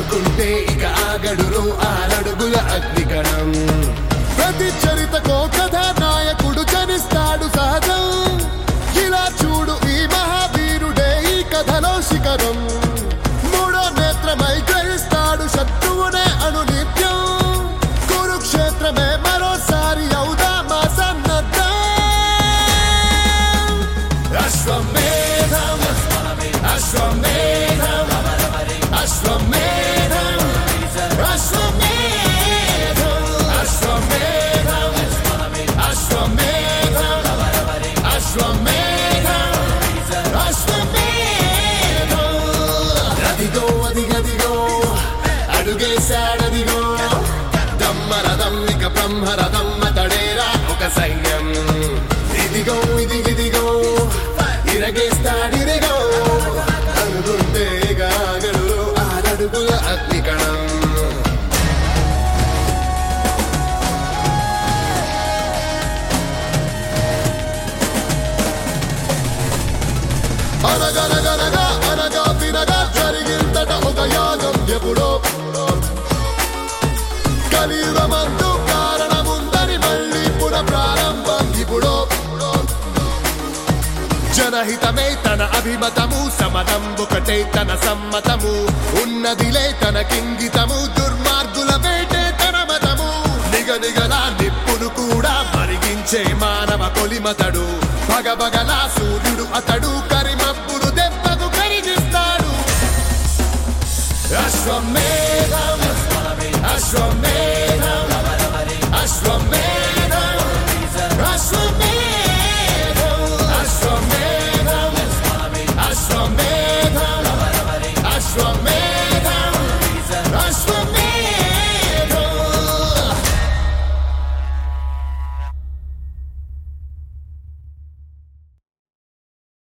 అనుకుంటే ఇక ఆగడురు ఆరడుగుల అగ్నికణం ప్రతి చరితకో కథానాయకుడు జనిస్తాడు సహజం ఇలా చూడు ఈ మహావీరుడే ఈ కథలో శిఖరం మూడో నేత్రమై గ్రహిస్తాడు శత్రువునే అనునిత్యం కురుక్షేత్రమే మరోసారి అవుదామా సన్నద్ధం అశ్వమేధం అశ్వమేధం అశ్వమేధం అశ్వమేధం అశ్వమేధం అశ్వమేధం అశ్వమేధం అశ్వమేధం అదిగో అదిగదిగో అడుగేశాడదిగో దమ్మరథం ఇక బ్రహ్మరథం అతడేరా ఒక సైన్యం ఇదిగో ఇది ఇదిగో ఇరగేస్తాడిదిగో అనుకుంటే గాగడు ఆరడుగుల అగ్నికణం అనగనగనగా అనగా తినగా జరిగిందట ఒక యాగం ఎప్పుడో కలియుగమందు కారణముందని మళ్ళీ పునః ప్రారంభం ఇప్పుడో జనహితమే తన అభిమతము సమతం ఒకటే తన సమ్మతము ఉన్నదిలే తన కింగితము దుర్మార్గుల వేటే తన మతము నిగనిగలా నిప్పును కూడా మరిగించే మానవ కొలిమతడు భగభగలా సూర్యుడు అతడు కరిమప్పును దెబ్బకు కరిగిస్తాడు అశ్వమేధం అశ్వమేధం అశ్వమేధం